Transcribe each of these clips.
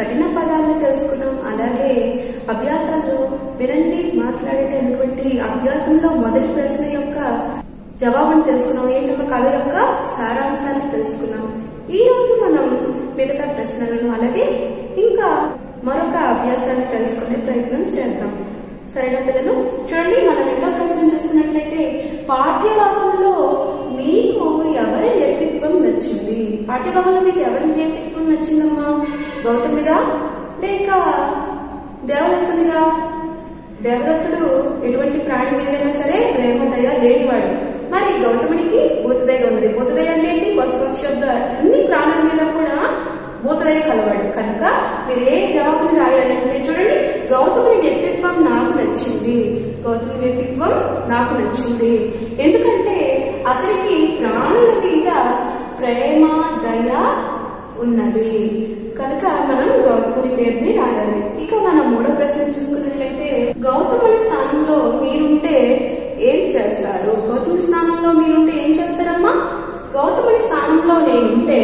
కఠిన పదాలను తెలుసుకున్నాం అలాగే అభ్యాసాల్లో వినండి మాట్లాడేటటువంటి అభ్యాసంలో మొదటి ప్రశ్న యొక్క జవాబును తెలుసుకున్నాం ఏంటమ్మా కథ యొక్క సారాంశాన్ని తెలుసుకున్నాం ఈ రోజు మనం మిగతా ప్రశ్నలను అలాగే ఇంకా మరొక అభ్యాసాన్ని తెలుసుకునే ప్రయత్నం చేద్దాం సరేనా పిల్లలు చూడండి మన రెండో ప్రశ్న చూస్తున్నట్లయితే పాఠ్యభాగంలో మీకు ఎవరి వ్యక్తిత్వం నచ్చింది పాఠ్యభాగంలో మీకు ఎవరి వ్యక్తిత్వం నచ్చిందమ్మా గౌతమిదా లేక దేవదత్తునిదా దేవదత్తుడు ఎటువంటి ప్రాణి మీదైనా సరే ప్రేమ దయ లేనివాడు మరి గౌతమునికి భూతదయ ఉన్నది భూతదయ అంటే ఏంటి పశుపక్షుల అన్ని ప్రాణుల మీద కూడా భూతదయ కలవాడు కనుక మీరు ఏ జవాబుని రాయాలంటే చూడండి గౌతముని వ్యక్తిత్వం నాకు నచ్చింది గౌతమి వ్యక్తిత్వం నాకు నచ్చింది ఎందుకంటే అతనికి ప్రాణుల మీద ప్రేమ దయ ఉన్నది కనుక మనం గౌతముని పేరుని రాయాలి ఇక మనం మూడో ప్రశ్న చూసుకున్నట్లయితే గౌతముని స్థానంలో మీరుంటే ఏం చేస్తారు గౌతముని స్థానంలో మీరుంటే ఏం చేస్తారమ్మా గౌతముని స్థానంలో నేనుంటే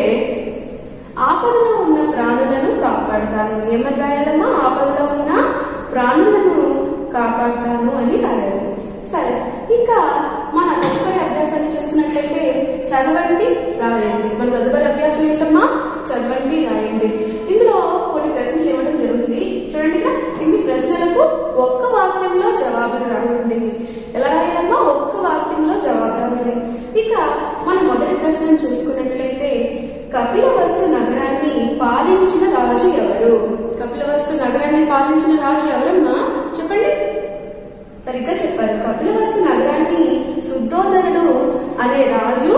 ఆపదలో ఉన్న ప్రాణులను కాపాడుతాను ఏమని రాయాలమ్మా ఆపదలో ఉన్న ప్రాణులను కాపాడుతాను అని రాయాలి సరే ఇక మన తదుపరి అభ్యాసాన్ని చూసుకున్నట్లయితే చదవండి రాయండి మన తదుపరి అభ్యాసం ఏంటమ్మా చదవండి రాయండి ఇందులో కొన్ని ప్రశ్నలు ఇవ్వడం జరుగుతుంది చూడండి ఇక్కడ ఇన్ని ప్రశ్నలకు ఒక్క వాక్యంలో జవాబులు రాయండి ఎలా రాయాలమ్మా ఒక్క వాక్యంలో జవాబు రాయాలి ఇక మన మొదటి ప్రశ్నను చూసుకున్నట్లయితే కపిలవస్తు నగరాన్ని పాలించిన రాజు ఎవరు కపిలవస్తు నగరాన్ని పాలించిన రాజు ఎవరమ్మా చెప్పండి సరిగ్గా చెప్పారు కపిలవస్తు నగరాన్ని శుద్ధోదరుడు అనే రాజు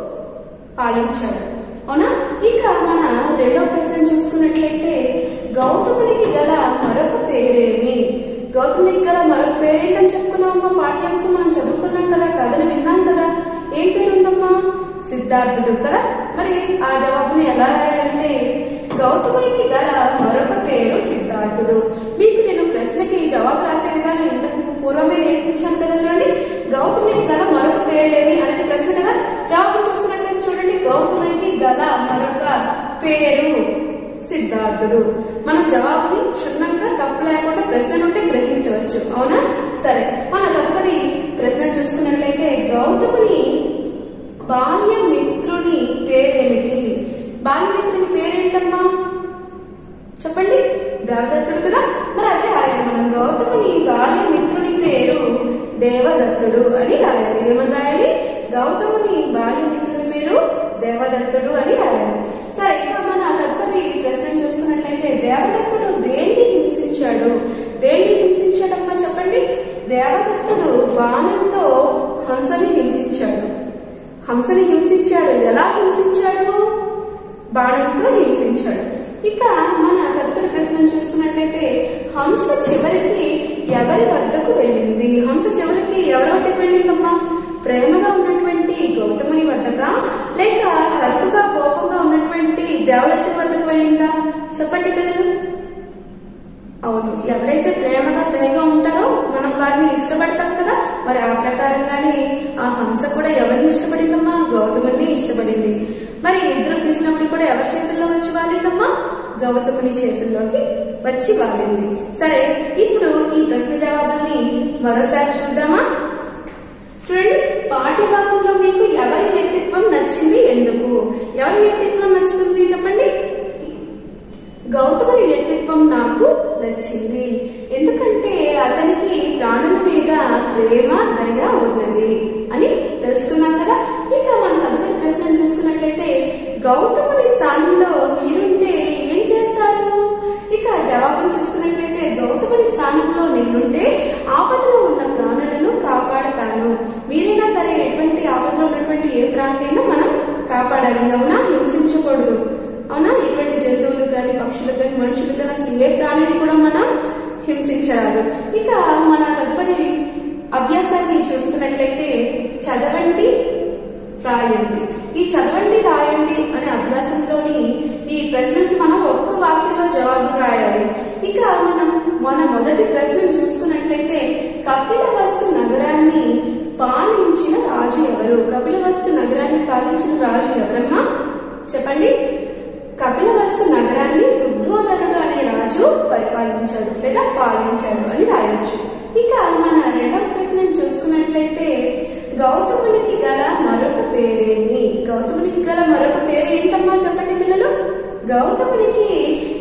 పాలించాడు అవునా ఇక మన రెండో ప్రశ్న చూసుకున్నట్లయితే గౌతమునికి గల మరొక పేరేమి గౌతమునికి గల మరొక పేరేంటని చెప్పుకున్నామమ్మా పాఠ్యాంశం మనం చదువుకున్నాం కదా కథను విన్నాం కదా ఏం పేరుందమ్మా సిద్ధార్థుడు కదా మరి ఆ జవాబుని ఎలా రాయాలంటే గౌతమునికి గల మరొక పేరు సిద్ధార్థుడు మీకు నేను ప్రశ్నకి జవాబు రాసే విధానం ఇంతకు పూర్వమే నేర్పించాను కదా చూడండి గౌతమునికి గల మరొక పేరేమి అనేది ప్రశ్న కదా జవాబు చూసుకున్నట్లయితే చూడండి గౌతమునికి గల మరొక పేరు సిద్ధార్థుడు మనం జవాబుని క్షుణ్ణంగా తప్పు లేకుండా ప్రశ్న నుండి గ్రహించవచ్చు అవునా సరే మన తదుపరి ప్రశ్న చూసుకున్నట్లయితే గౌతముని బాల్య మిత్రుని పేరేమిటి బాల్య మిత్రుని పేరేంటమ్మా చెప్పండి దేవదత్తుడు కదా మరి అదే ఆయన మనం గౌతముని బాల్య మిత్రుని పేరు దేవదత్తుడు అని రాయాలి ఏమని రాయాలి గౌతముని బాల్య మిత్రుని పేరు దేవదత్తుడు అని రాయాలి సరే ఇక మన తదుపరి ప్రశ్న చూసుకున్నట్లయితే దేవదత్తుడు దేన్ని హింసించాడు దేన్ని హింసించాడమ్మా చెప్పండి దేవదత్తుడు బాణంతో హంసని హింసించాడు హంసని హింసించాడు ఎలా హింసించాడు బాణంతో హింసించాడు ఇక మన తదుపరి ప్రశ్న చూసుకున్నట్లయితే హంస చివరికి ఎవరి వద్దకు వెళ్ళింది హంస చివరికి ఎవరి వద్దకు వెళ్ళిందమ్మా ప్రేమగా ఉన్నటువంటి గౌతముని వద్దగా లేక కరుకుగా కోపంగా ఉన్నటువంటి దేవదత్తి వద్దకు వెళ్ళిందా చెప్పండి పిల్లలు అవును ఎవరైతే ప్రేమగా దయగా ఉంటారో మనం వారిని ఇష్టపడతాం కదా మరి ఆ ప్రకారంగానే ఆ హంస కూడా ఎవరిని ఇష్టపడిందమ్మా గౌతముని ఇష్టపడింది మరి ఇద్దరు పిలిచినప్పుడు కూడా ఎవరి చేతుల్లో వచ్చి వాలిందమ్మా గౌతముని చేతుల్లోకి వచ్చి వాలింది సరే ఇప్పుడు ఈ ప్రశ్న జవాబుల్ని మరోసారి చూద్దామా చూడండి పాఠ్యభాగంలో మీకు ఎవరి వ్యక్తిత్వం నచ్చింది ఎందుకు ఎవరి వ్యక్తిత్వం నచ్చుతుంది చెప్పండి గౌతముని వ్యక్తిత్వం నాకు నచ్చింది ఎందుకంటే అతనికి ప్రాణుల మీద ప్రేమ దయ ఉన్నది అని తెలుసుకున్నాం కదా ఇక మన తదుపరి ప్రశ్న చూసుకున్నట్లయితే గౌతముని స్థానంలో మీరుంటే ఏం చేస్తారు ఇక జవాబును చూసుకున్నట్లయితే గౌతముని స్థానంలో నేనుంటే ఆపదలో ఉన్న ప్రాణులను కాపాడతాను మీరైనా సరే ఎటువంటి ఆపదలో ఉన్నటువంటి ఏ ప్రాణులైనా మనం కాపాడాలి అవునా హింసించకూడదు అవునా ఎటువంటి జంతువులు కానీ పక్షులు కానీ మనుషులు కానీ అసలు ఏ ప్రాణిని కూడా మనం హింసించరాదు ఇక మన తదుపరి అభ్యాసాన్ని చూసుకున్నట్లయితే చదవండి రాయండి ఈ చదవండి రాయండి అనే అభ్యాసంలోని ఈ ప్రశ్నలకి మనం ఒక్క వాక్యంలో జవాబు రాయాలి ఇక మనం మన మొదటి ప్రశ్నను చూసుకున్నట్లయితే కపిలవస్తు నగరాన్ని పాలించిన రాజు ఎవరు కపిలవస్తు నగరాన్ని పాలించిన రాజు ఎవరమ్మా చెప్పండి కపిలవస్తు నగరాన్ని శుద్ధోదరుడు అనే చూసుకున్నట్లయితే గౌతమునికి గల మరొక పేరేమి గౌతమునికి గల మరొక పేరు ఏంటమ్మా చెప్పండి పిల్లలు గౌతమునికి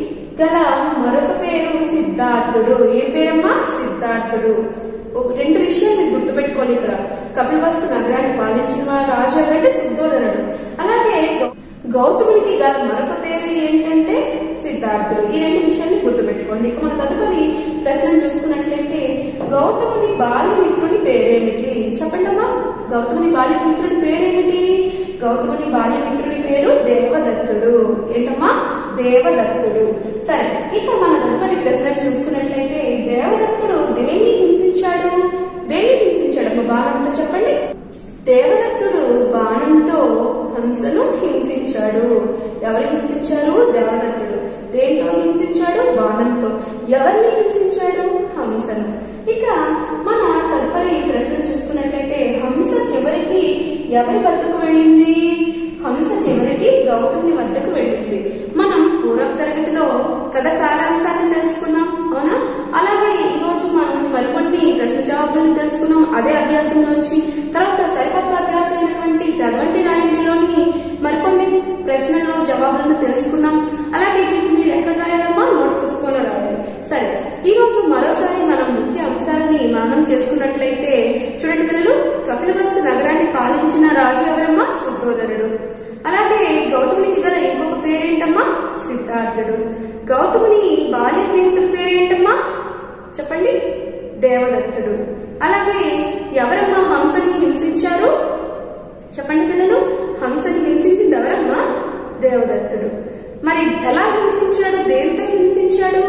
గల మరొక పేరు సిద్ధార్థుడు ఏ పేరమ్మా సిద్ధార్థుడు ఒక రెండు విషయాలు మీరు గుర్తుపెట్టుకోవాలి ఇక్కడ కపిలవస్తు నగరాన్ని పాలించిన రాజు ఎవరంటే సిద్ధోదరుడు అలాగే గౌ- గౌతమునికి గల మరొక పేరు ఏంటంటే సిద్ధార్థుడు ఈ రెండు విషయాన్ని గుర్తుపెట్టుకోండి ఇక మన తదుపరి ప్రశ్న చూసుకున్నట్లయితే గౌతముని బాల్యమిత్రుని పేరేమిటి చెప్పండి అమ్మా గౌతముని బాల్యమిత్రుడి పేరేమిటి గౌతముని బాల్యమిత్రుడి పేరు దేవదత్తుడు ఏంటమ్మా దేవదత్తుడు సరే ఇక మన తదుపరి ప్రశ్న చూసుకున్నట్లయితే దేవదత్తుడు దేన్ని హింసించాడు దేన్ని హింసించాడు బాణంతో చెప్పండి దేవదత్తుడు బాణంతో హంసను హింసించాడు ఎవరు హింసించారు దేవదత్తుడు దేంతో హింసించాడు బాణంతో ఎవరిని హింసించాడు హంసను ఇక మన తదుపరి ప్రశ్న చూసుకున్నట్లయితే హంస చివరికి ఎవరి వద్దకు వెళ్ళింది హంస చివరికి గౌతముని వద్దకు వెళ్ళింది మనం పూర్వ తరగతిలో కథ సారాంశాన్ని తెలుసుకున్నాం అవునా అలాగే ఈ రోజు మనం మరికొన్ని ప్రశ్న జవాబులను తెలుసుకున్నాం అదే అభ్యాసంలోంచి తర్వాత సరికొత్త అభ్యాసం అయినటువంటి చదవండి రాయండిలోని మరికొన్ని ప్రశ్నలు జవాబులను తెలుసుకున్నాం అలాగే వీటిని మీరు ఎక్కడ రాయాలమ్మా నోట్ పుస్తకంలో రాయాలి సరే ఈ రోజు మరోసారి మనం ముఖ్య అంశాలని మననం చేసుకున్నట్లయితే చూడండి పిల్లలు కపిలవస్తు నగరాన్ని పాలించిన రాజు ఎవరమ్మా సిద్ధోదరుడు అలాగే గౌతమునికి గల ఇంకొక పేరేంటమ్మా సిద్ధార్థుడు గౌతముని బాల్య స్నేహితుల పేరేంటమ్మా చెప్పండి దేవదత్తుడు అలాగే ఎవరమ్మా హంసని హింసించారు చెప్పండి పిల్లలు హంసని హింసించింది ఎవరమ్మా దేవదత్తుడు మరి ఎలా హింసించాడు దేంతో హింసించాడు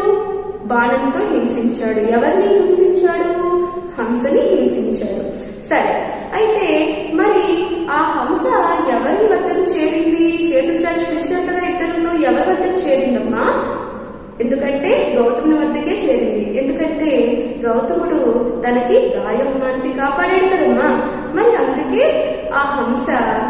బాణంతో హింసించాడు ఎవరిని హింసించాడు హంసని హింసించాడు సరే అయితే మరి ఆ హంస ఎవరి వద్దకు చేరింది చేతులు చాచి పిలిచారు కదా ఇద్దరులో ఎవరి వద్దకు చేరిందమ్మా ఎందుకంటే గౌతముని వద్దకే చేరింది ఎందుకంటే గౌతముడు తనకి గాయం మానిపి కాపాడాడు కదమ్మా మరి అందుకే ఆ హంస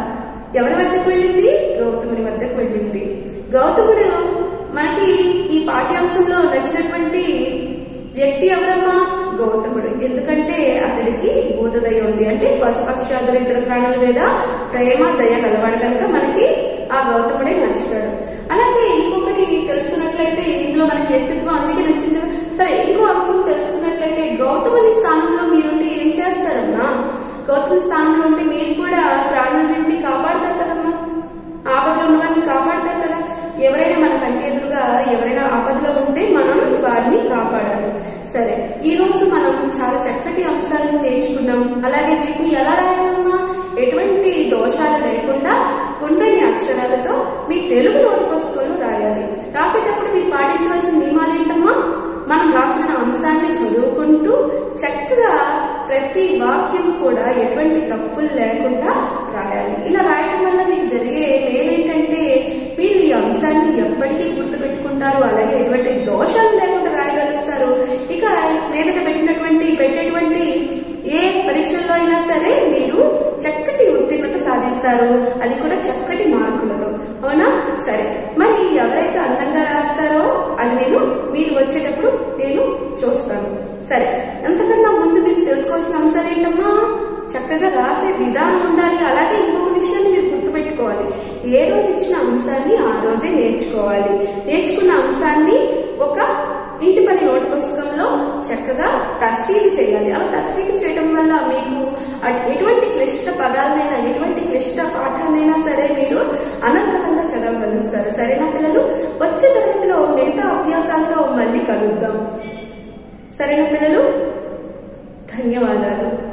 ఎవరి వద్దకు వెళ్ళింది గౌతముని వద్దకు వెళ్ళింది గౌతముడు మనకి ఈ పాఠ్యాంశంలో నచ్చినటువంటి వ్యక్తి ఎవరమ్మా గౌతముడు ఎందుకంటే అతడికి భూతదయ ఉంది అంటే పశుపక్షాదుల ఇతర ప్రాణుల మీద ప్రేమ దయ గలవాడు కనుక మనకి ఆ గౌతముడే నచ్చుతాడు అలాగే ఇంకొకటి తెలుసుకున్నట్లయితే ఇందులో మనకి వ్యక్తిత్వం అందుకే నచ్చింది సరే ఇంకో అంశం తెలుసుకున్నట్లయితే గౌతముని స్థానంలో మీరుంటే ఏం చేస్తారమ్మా గౌతముని స్థానంలో ఉంటే మీరు కూడా ప్రాణుల నుండి కాపాడతారు కదమ్మా ఆపదలో ఉన్న వారిని కాపాడతారు కదా ఎవరైనా మన కంటి ఎదురుగా ఎవరైనా ఆపదలో ఉంటే మనం వారిని కాపాడాలి సరే ఈ రోజు మనం చాలా చక్కటి అంశాలను నేర్చుకున్నాం అలాగే వీటిని ఎలా రాయాలమ్మా ఎటువంటి దోషాలు లేకుండా ఉండని అక్షరాలతో మీ తెలుగు నోటు పుస్తకంలో రాయాలి రాసేటప్పుడు మీరు పాటించవలసిన నియమాలు ఏంటమ్మా మనం రాసిన అంశాన్ని చదువుకుంటూ చక్కగా ప్రతి వాక్యం కూడా ఎటువంటి తప్పులు లేకుండా రాయాలి ఇలా రాయడం వల్ల మీకు జరిగే మేలేంటంటే మీరు ఈ అంశాన్ని ఎప్పటికీ గుర్తుపెట్టుకుంటారు అలాగే ఎటువంటి దోషాలు లేకుండా రాయగలుగుతారు ఇక మీద పెట్టినటువంటి పెట్టేటువంటి ఏ పరీక్షల్లో అయినా సరే మీరు చక్కటి ఉత్తీర్ణత సాధిస్తారు అది కూడా చక్కటి మార్కులతో అవునా సరే మరి ఎవరైతే అందంగా రాస్తారో అది నేను మీరు వచ్చేటప్పుడు నేను చూస్తాను సరే అంతకన్నా ముందు మీకు తెలుసుకోవాల్సిన అంశాలు ఏంటమ్మా చక్కగా రాసే విధానం ఉండాలి అలాగే ఇంకొక విషయాన్ని మీరు గుర్తుపెట్టుకోవాలి ఏ రోజు ఇచ్చిన అంశాన్ని ఆ రోజే నేర్చుకోవాలి నేర్చుకున్న అంశాన్ని ఒక ఇంటి పని నోటు పుస్తకంలో చక్కగా తర్ఫీదు చేయాలి అలా తర్ఫీదు చేయడం వల్ల మీకు అట్- ఎటువంటి క్లిష్ట పదాలనైనా ఎటువంటి క్లిష్ట పాఠాలైనా సరే మీరు అనర్గళంగా చదవగలుగుతారు సరేనా పిల్లలు వచ్చే తరగతిలో మిగతా అభ్యాసాలతో మళ్ళీ కలుద్దాం సరేనా పిల్లలు ధన్యవాదాలు